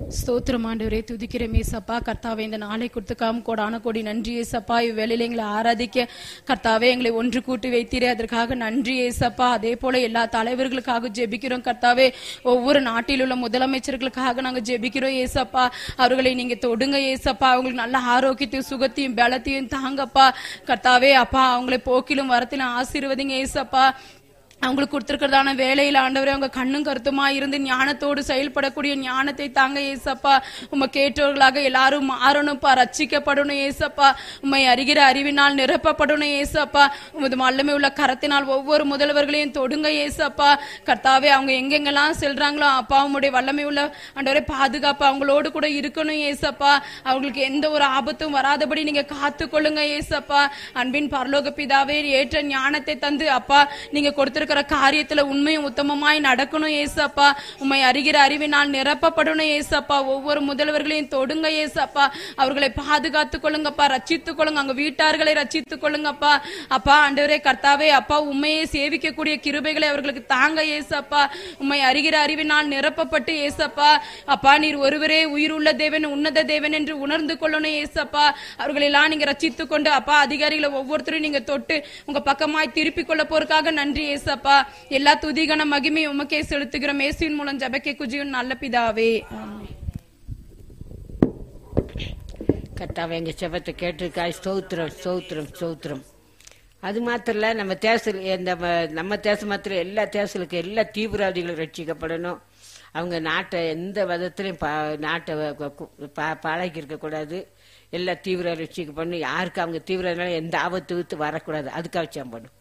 ஸ்தோத்திரம் ஆண்டவரே துதிக்கிறோம் ஏசப்பா கர்த்தாவே இந்த நாளை கொடுத்துக்காம கோடான கோடி நன்றி ஏசப்பா இவ்வேளையில எங்களை ஆராதிக்க கர்த்தாவே எங்களை ஒன்று கூட்டி வைத்தீரே அதற்காக நன்றி ஏசப்பா அதே போல எல்லா தலைவர்களுக்காக ஜெபிக்கிறோம் கர்த்தாவே ஒவ்வொரு நாட்டில் உள்ள முதலமைச்சர்களுக்காக நாங்க ஜெபிக்கிறோம் ஏசப்பா அவர்களை நீங்க தொடுங்க ஏசப்பா அவங்களுக்கு நல்ல ஆரோக்கியத்தையும் சுகத்தையும் பலத்தையும் தாங்கப்பா கர்த்தாவே அப்பா அவங்களை போக்கிலும் வரத்திலும் ஆசீர்வதிங்க ஏசப்பா அவங்களுக்கு கொடுத்திருக்கிறதான வேலையில ஆண்டவரே அவங்க கண்ணும் கருத்துமா இருந்து ஞானத்தோடு செயல்படக்கூடிய ஞானத்தை தாங்க ஏசப்பா உம்மை கேட்டவர்களாக எல்லாரும் மாறணும்ப்பா ரட்சிக்கப்படணும் ஏசப்பா உம்மை அறிகிற அறிவினால் நிரப்பப்படணும் ஏசப்பா உமது வல்லமை உள்ள கரத்தினால் ஒவ்வொரு முதல்வர்களையும் தொடுங்க ஏசப்பா கர்த்தாவே அவங்க எங்கெங்கெல்லாம் செல்றாங்களோ அப்பா உம்முடைய வல்லமை உள்ள ஆண்டவரே பாதுகாப்பு அவங்களோடு கூட இருக்கணும் ஏசப்பா அவங்களுக்கு எந்த ஒரு ஆபத்தும் வராதபடி நீங்க காத்து கொள்ளுங்க ஏசப்பா அன்பின் பரலோக பிதாவே ஏற்ற ஞானத்தை தந்து அப்பா நீங்க கொடுத்திருக்கிற காரியத்துல உண்மையும் உத்தமமாய் நடக்கணும் ஏசப்பா உண்மை அறிகிற அறிவினால் நிரப்பப்படணும் ஏசப்பா ஒவ்வொரு முதல்வர்களையும் தொடுங்க ஏசப்பா அவர்களை பாதுகாத்துக் கொள்ளுங்கப்பா ரட்சித்துக் கொள்ளுங்க அங்க வீட்டார்களை ரட்சித்துக் கொள்ளுங்கப்பா அப்பா ஆண்டவரே கர்த்தாவே அப்பா உண்மையை சேவிக்கக்கூடிய கிருபைகளை அவர்களுக்கு தாங்க ஏசப்பா உண்மை அறிகிற அறிவினால் நிரப்பப்பட்டு ஏசப்பா அப்பா நீர் ஒருவரே உயிருள்ள தேவன் உன்னத தேவன் என்று உணர்ந்து கொள்ளணும் ஏசப்பா அவர்களெல்லாம் நீங்க ரட்சித்துக் கொண்டு அப்பா அதிகாரிகளை ஒவ்வொருத்தரும் நீங்க தொட்டு உங்க பக்கமாய் திருப்பிக் கொள்ள போறதுக்காக நன்றி ஏசப்பா எல்லா துதிகன மகிமை உமக்கே செலுத்துகிறோம் இயேசுவின் மூலம் ஜெபக்கே குஜியும் நல்ல பிதாவே ஆமென். கர்த்தாவே எங்க செபத்தை கேட்டிருக்காய் ஸ்தோத்திரம் ஸ்தோத்திரம் ஸ்தோத்திரம் அது மாத்திரம் இல்ல நம்ம தேசல் இந்த ம- நம்ம தேசம் மாத்திரம் எல்லா தேசலுக்கு எல்லா தீவிரவாதிகளும் ரட்சிக்கப்படணும் அவங்க நாட்டை எந்த விதத்திலையும் பா நாட்டை வ- கு- கு- பா- பாழாக்கி இருக்கக்கூடாது எல்லா தீவிர ரட்சிக்கப்படணும் யாருக்கு அவங்க தீவிரனால எந்த ஆபத்து வித்து வரக்கூடாது அதுக்காக வச்சாம் பண்ணும்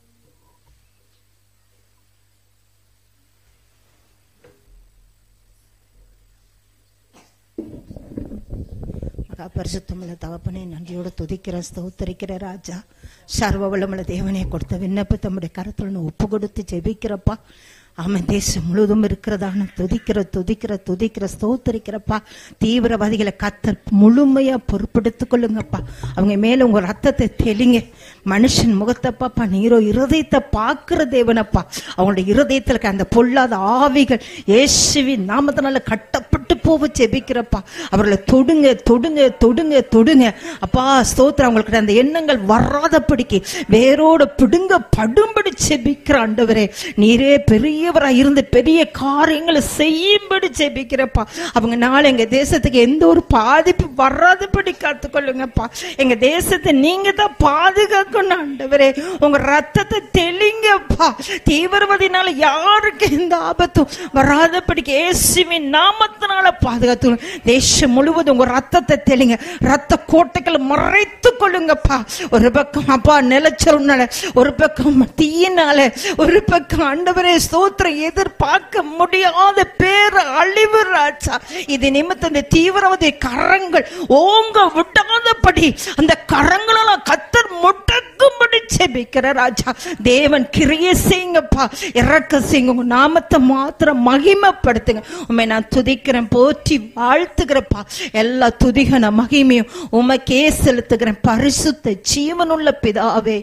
மகா பரிசுத்தமுள்ள தகப்பனே நன்றியோடு துதிக்கிற ஸ்தோத்தரிக்கிற ராஜா சர்வ வளமுள்ள தேவனே கொடுத்த விண்ணப்பத்தை நம்முடைய கருத்துல ஒப்பு கொடுத்து ஜெபிக்கிறப்பா ஆமாம் தேசம் முழுவதும் இருக்கிறதான துதிக்கிற துதிக்கிற துதிக்கிற ஸ்தோத்தரிக்கிறப்பா தீவிரவாதிகளை கத்த முழுமையா பொறுப்பெடுத்துக் கொள்ளுங்கப்பா அவங்க மேல உங்க ரத்தத்தை தெளிங்க மனுஷன் முகத்தப்பாப்பா நீரோ இருதயத்தை பார்க்கிற தேவனப்பா அவங்களுடைய இருதயத்துல இருக்க அந்த பொல்லாத ஆவிகள் இயேசுவின் நாமத்தினால கட்டப்பட்டு போக ஜெபிக்கிறப்பா அவர்களை தொடுங்க தொடுங்க தொடுங்க தொடுங்க அப்பா ஸ்தோத்திரம் அவங்களுக்கு அந்த எண்ணங்கள் வராதபடிக்கு வேரோட பிடுங்க படும்படி ஜெபிக்கிற ஆண்டவரே நீரே பெரியவரா இருந்து பெரிய காரியங்களை செய்யும்படி ஜெபிக்கிறப்பா அவங்க நாள் எங்க தேசத்துக்கு எந்த ஒரு பாதிப்பு வராதபடி காத்துக்கொள்ளுங்கப்பா எங்க தேசத்தை நீங்க தான் பாதுகாக்கணும் ஆண்டவரே உங்க ரத்தத்தை தெளிங்கப்பா தீவிரவாதினால யாருக்கு எந்த ஆபத்தும் வராதபடிக்கு இயேசுவின் நாமத்தினால பாதுகாத்து தேசம் முழுவதும் உங்க ரத்தத்தை தெளிங்க ரத்த கோட்டைகளை மறைத்து கொள்ளுங்கப்பா ஒரு பக்கம் அப்பா நிலச்சொன்னால ஒரு பக்கம் தீயினால ஒரு பக்கம் ஆண்டவரே ஸ்தோத்திரம் எதிர்பார்க்க முடியாத பேர் அழிவு ராஜா இது நிமித்தம் இந்த தீவிரவாதி கரங்கள் ஓங்க விட்டாதபடி அந்த கரங்களெல்லாம் கத்தர் முட்டக்கும்படி செபிக்கிற ராஜா தேவன் கிரிய செய்யுங்கப்பா இறக்க செய்யுங்க உங்க நாமத்தை மாத்திரம் மகிமைப்படுத்துங்க உண்மை நான் துதிக்கிறேன் போற்றி வாழ்த்துகிறப்பா எல்லா துதிகன மகிமையும் உமக்கே செலுத்துகிறேன் பரிசுத்த ஜீவனுள்ள பிதாவே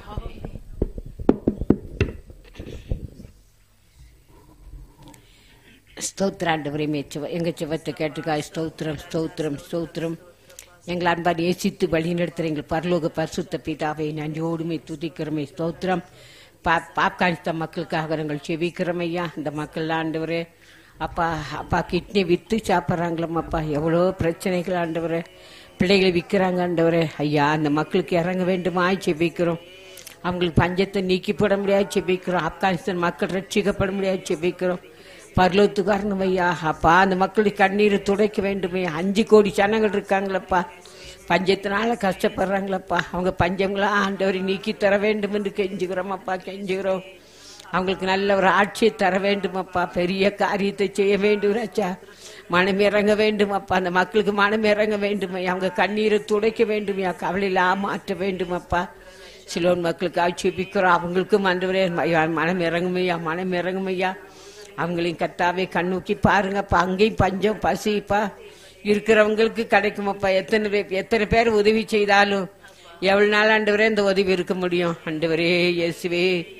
ஸ்தோத்திராண்டவரே மேச்சுவ எங்க சிவத்தை கேட்டுக்காய் ஸ்தோத்திரம் ஸ்தோத்திரம் ஸ்தோத்திரம் எங்கள் அன்பார் ஏசித்து வழி நடத்துகிற எங்கள் பரலோக பரிசுத்த பிதாவை நன்றியோடுமே துதிக்கிறோமே ஸ்தோத்திரம் பா பாப்கான்ஸ்த மக்களுக்காக நாங்கள் செவிக்கிறோம் ஐயா இந்த மக்கள் ஆண்டவரே அப்பா அப்பா கிட்னி வித்து சாப்பிட்றாங்களாம் அப்பா எவ்வளோ பிரச்சனைகள் ஆண்டவரே பிள்ளைகளை விற்கிறாங்க ஆண்டவரே ஐயா அந்த மக்களுக்கு இறங்க வேண்டுமா செபிக்கிறோம் அவங்களுக்கு பஞ்சத்தை நீக்கி போட முடியாது செபிக்கிறோம் ஆப்கானிஸ்தான் மக்கள் ரட்சிக்கப்பட முடியாது செபிக்கிறோம் பரலோத்துக்காரங்க ஐயா அப்பா அந்த மக்களுடைய கண்ணீரை துடைக்க வேண்டுமே அஞ்சு கோடி ஜனங்கள் இருக்காங்களப்பா பஞ்சத்தினால கஷ்டப்படுறாங்களப்பா அவங்க பஞ்சங்களா ஆண்டவரை நீக்கி தர வேண்டும் என்று கெஞ்சுகிறோம் அப்பா கெஞ்சுகிறோம் அவங்களுக்கு நல்ல ஒரு ஆட்சியை தர வேண்டுமப்பா பெரிய காரியத்தை செய்ய வேண்டும் ராஜா மனம் இறங்க வேண்டும் அப்பா அந்த மக்களுக்கு மனம் இறங்க வேண்டுமே அவங்க கண்ணீரை துடைக்க வேண்டுமையா கவலையில மாற்ற வேண்டுமப்பா சிலோன் மக்களுக்கு ஆட்சேபிக்கிறோம் அவங்களுக்கும் ஆண்டவரே மனம் இறங்குமையா மனம் இறங்குமையா அவங்களையும் கத்தாவே கண்ணூக்கி பாருங்கப்பா அங்கேயும் பஞ்சம் பசிப்பா இருக்கிறவங்களுக்கு கிடைக்குமப்பா எத்தனை பேர் எத்தனை பேர் உதவி செய்தாலும் எவ்வளவு நாள் ஆண்டவரே இந்த உதவி இருக்க முடியும் ஆண்டவரே இயேசுவே